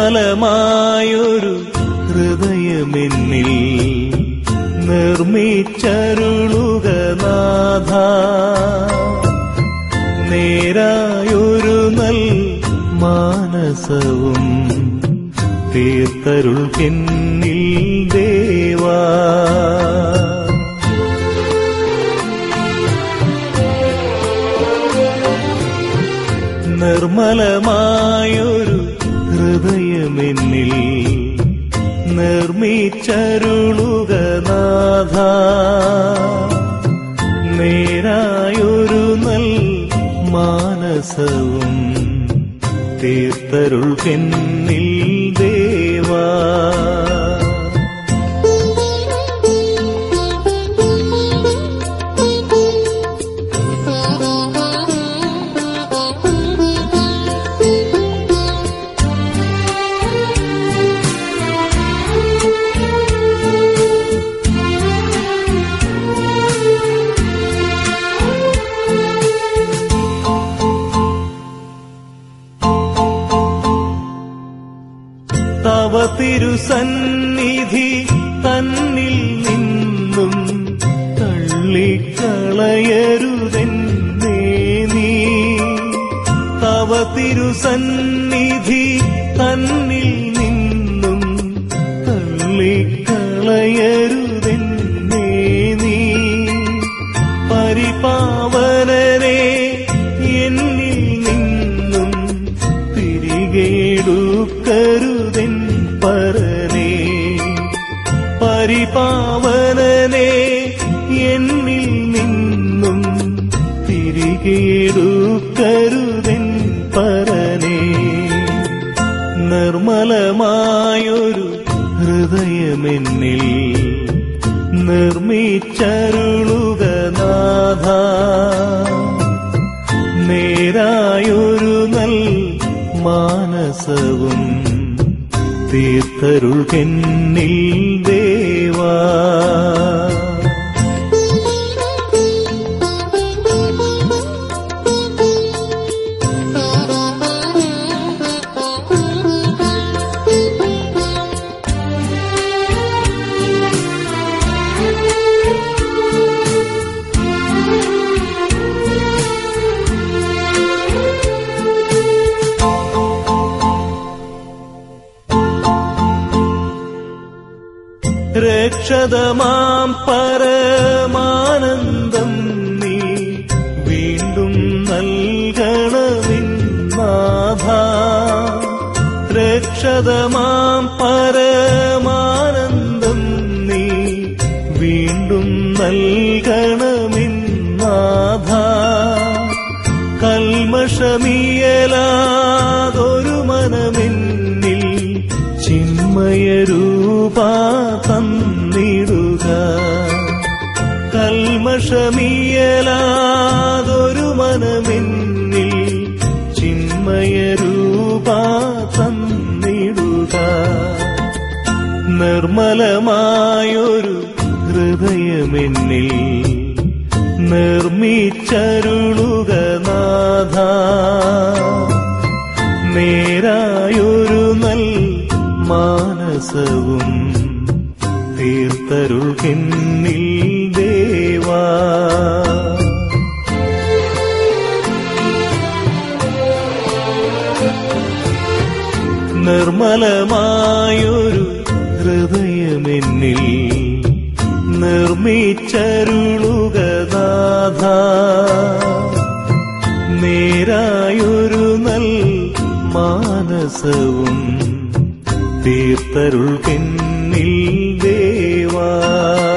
നിർമ്മലമായൊരു ഹൃദയമെന്നിൽ നിർമ്മിച്ചരുളുക നാഥ നേരായൊരു നൽ മാനസവും തീർത്തരുൾ കെന്നിൽ ദേവാ നിർമ്മലമായൊരു ഹൃദയമെന്നിൽ നിർമ്മിച്ചരുളുക നാഥ നേരായൊരു നൽ മാനസവും തീർത്തരുൾ കെന്നിൽ ദേവാ തവ തിരുസന്നിധി തന്നിൽ നിന്നും തള്ളിക്കളയരുതെന്നേ നീ തവ തിരുസന്നിധി തന്നിൽ നിന്നും തള്ളിക്കളയരുതെന്നേ നീ പരിപാവനരെ എന്നിൽ നിന്നും തിരികെടുക്കരുതെൻ പരനേ പരിപാവനനെ എന്നിൽ നിന്നും തിരികെടുക്കരുതെൻ പരനേ നിർമ്മലമായൊരു ഹൃദയമെന്നിൽ നിർമ്മിച്ചരുളുക നാഥ നേരായൊരു നൽ മാനസവും തീർത്തരുൾ കെന്നിൽ ദേവാ രക്ഷതമാം പരമാനന്ദം നീ വീണ്ടും നൽകണമെന്നാഥ രക്ഷതമാം പരമാനന്ദം നീ വീണ്ടും നൽകണമെന്നാഥ കൽമഷമിയലാതൊരു മനമെന്നിൽ ചിന്മയരൂപ തന്നിടുക കൽമഷമിയലാതൊരു മനമെന്നിൽ ചിന്മയരൂപ തന്നിടുക നിർമ്മലമായൊരു ഹൃദയമെന്നിൽ നിർമ്മിച്ചരുളുക നാഥ നേരായൊരു നൽ മാനസവും തീർത്തരുൾ കെന്നിൽ ദേവാ നിർമ്മലമായൊരു ഹൃദയമെന്നിൽ നിർമ്മിച്ചരുളുക നാഥ നേരായൊരു നൽ മാനസവും തീർത്തരുൾ കെന്നിൽ ദേവാ